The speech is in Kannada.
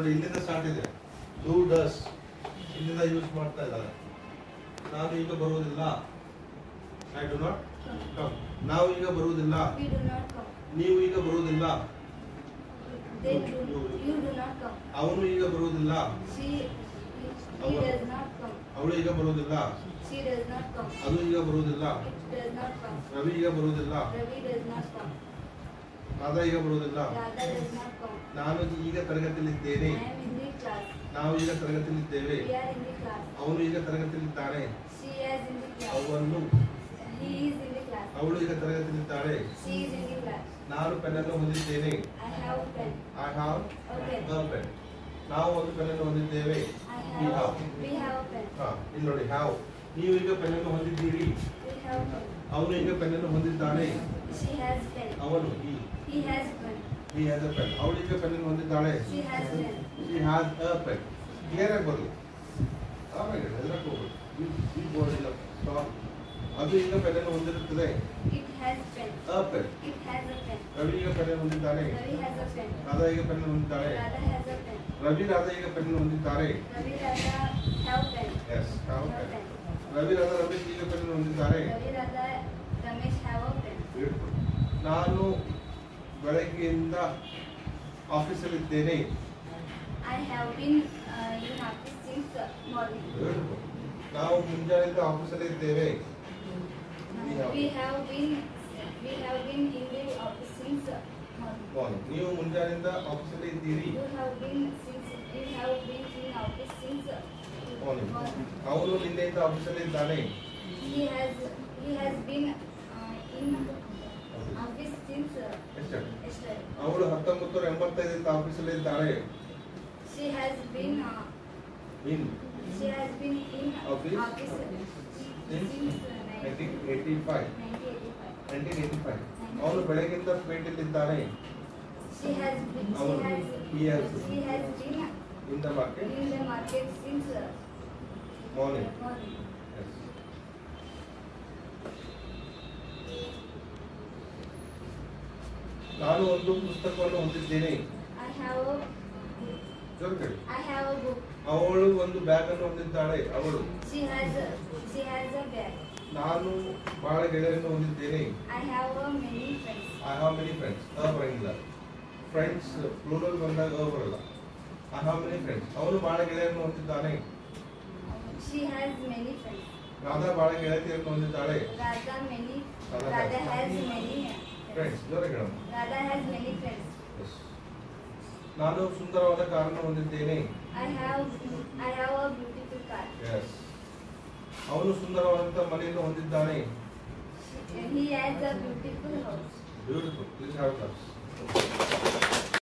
ನೋಡಿ ಇಲ್ಲಿಂದ ಸ್ಟಾರ್ಟ್ ಇದೆ ಡೂ ಡಸ್ ಇಲ್ಲಿಂದ ಯೂಸ್ ಮಾಡ್ತಾ ಇದ್ದಾರೆ ನಾನು ಈಗ ಬರುವುದಿಲ್ಲ ಐ ಡು ನಾಟ್ ಕಮ್ ನಾವು ಈಗ ಬರುವುದಿಲ್ಲ We do not come. ನೀವು ಈಗ ಬರುವುದಿಲ್ಲ They do. You do not come. ಅವನು ಈಗ ಬರುವುದಿಲ್ಲ She. He Our- does not come. ಅವಳು ಈಗ ಬರುವುದಿಲ್ಲ She does not come. ಅದು ಈಗ ಬರುವುದಿಲ್ಲ It does not come. Ravi ಈಗ ಬರುವುದಿಲ್ಲ Ravi does not come. Radha ಈಗ ಬರುವುದಿಲ್ಲ Radha does not come. ನಾನು ಈಗ ತರಗತಿಯಲ್ಲಿದ್ದೇನೆ I am in the class. ನಾವು ಈಗ ತರಗತಿಯಲ್ಲಿದ್ದೇವೆ We are in the class. ಅವನು ಈಗ ತರಗತಿಯಲ್ಲಿದ್ದಾನೆ She is in the class. ಅವನು He is in the class. ಅವಳು ಈಗ ತರಗತಿಯಲ್ಲಿದ್ದಾಳೆ She is in the class. ನಾನು ಪೆನ್ನನ್ನು ಹೊಂದಿದ್ದೇನೆ I have pen. I have Okay. A pen ನಾವು ಒಂದು ಪೆನ್ನನ್ನು ಹೊಂದಿದ್ದೇವೆ I We have. have. We have a pen. ಹಾ ಇಲ್ಲಿ ನೋಡಿ ಹ್ಯಾವ್ ನೀವು ಈಗ ಪೆನ್ನನ್ನು ಹೊಂದಿದ್ದೀರಿ We have pen. ಅವನು ಈಗ ಪೆನ್ನನ್ನು ಹೊಂದಿದ್ದಾನೆ She has pen. ಅವನು ಈ He has pen. He has a pen ಅವಳು ಈಗ ಪೆನ್ನನ್ನು ಹೊಂದಿದ್ದಾಳೆ She has pen. She has a pen clear ಆಗಿ ಬರಲಿ ಆಮೇಲೆ ಎಲ್ಲಕ್ಕೆ ಹೋಗ್ಬೇಕು ಈ- ಈ ಬೋರ್ಡ್ ಇಲ್ಲ ಸ್ಟಾಪ್ ಅದು ಈಗ ಪೆನ್ನನ್ನು ಹೊಂದಿರುತ್ತದೆ It has pen. A pen It has a pen. Ravi ಈಗ ಪೆನ್ನನ್ನು ಹೊಂದಿದ್ದಾನೆ Ravi has a pen. Radha ಈಗ ಪೆನ್ನನ್ನು ಹೊಂದಿದ್ದಾಳೆ Radha has a pen. Ravi Radha ಈಗ ಪೆನ್ನನ್ನು ಹೊಂದಿದ್ದಾರೆ Ravi Radha have pen. Yes have Have pen pen. Ravi Radha Ramesh ಈಗ ಪೆನ್ನನ್ನು ಹೊಂದಿದ್ದಾರೆ Ravi Radha Ramesh have a pen. Beautiful. ನಾನು ಬೆಳಗ್ಗೆಯಿಂದ ಆಫೀಸಲ್ಲಿದ್ದೇನೆ I have been uh, in office since uh, morning. Beautiful. ನಾವು ಮುಂಜಾನೆಯಿಂದ ಆಫೀಸಲ್ಲಿ ಇದ್ದೇವೆ We have- We have been we have been in the office since uh, morning. Morning ನೀವು ಮುಂಜಾನೆಯಿಂದ ಆಫೀಸಲ್ಲಿ ಇದ್ದೀರಿ You have been since you have been in office since uh, morning morning. ಅವನು ನಿನ್ನೆಯಿಂದ ಆಫೀಸಲ್ಲಿ ಇದ್ದಾನೆ He has he has been uh, in office since uh, ಎಷ್ಟು yesterday. ಅವಳು ಹತ್ತೊಂಬತ್ತು ನೂರ ಎಂಬತ್ತೈದರಿಂದ ಆಫೀಸಲ್ಲಿ ಇದ್ದಾಳೆ She has been uh, in she has been in Office? office Since since uh, nineteen eighty five 1985. Nineteen eighty five ಅವನು ಬೆಳಗ್ಗೆಯಿಂದ ಪೇಟೆಯಲ್ಲಿದ್ದಾನೆ She has been she Our- has he has- she has been in the market in the market since uh, morning morning. ನಾನು ಒಂದು ಪುಸ್ತಕವನ್ನು ಹೊಂದಿದ್ದೇನೆ I have a ಜೋರ್ಗಡಿ. I have a book. ಅವಳು ಒಂದು ಬ್ಯಾಗ್ ಅನ್ನು ಹೊಂದಿದ್ದಾಳೆ ಅವಳು She has a she has a bag. ನಾನು ಬಹಳ ಗೆಳೆಯರನ್ನು ಹೊಂದಿದ್ದೇನೆ I have a many friends. I have many friends a ಬರಂಗಿಲ್ಲ ಫ್ರೆಂಡ್ಸ್ ಪ್ಲೂರಲ್ ಬಂದಾಗ ಅ ಬರಲ್ಲ ಐ ಹಾವ್ ಮೆನಿ ಫ್ರೆಂಡ್ಸ್ ಅವನು ಬಹಳ ಗೆಳೆಯರನ್ನು ಹೊಂದಿದ್ದಾನೆ She has many friends. Radha ಬಹಳ ಗೆಳತಿಯರನ್ನು ಹೊಂದಿದ್ದಾಳೆ Radha many Radha Radha has- has many friends. Friends ಜೋರಾಗಿ ಹೇಳಮ್ಮ Radha has many friends. Yes. ನಾನು ಸುಂದರವಾದ ಕಾರನ್ನು ಹೊಂದಿದ್ದೇನೆ I have I have a beautiful car. Yes ಅವನು ಸುಂದರವಾದಂತ ಮನೆಯನ್ನು ಹೊಂದಿದ್ದಾನೆ He has a beautiful house. Beautiful please have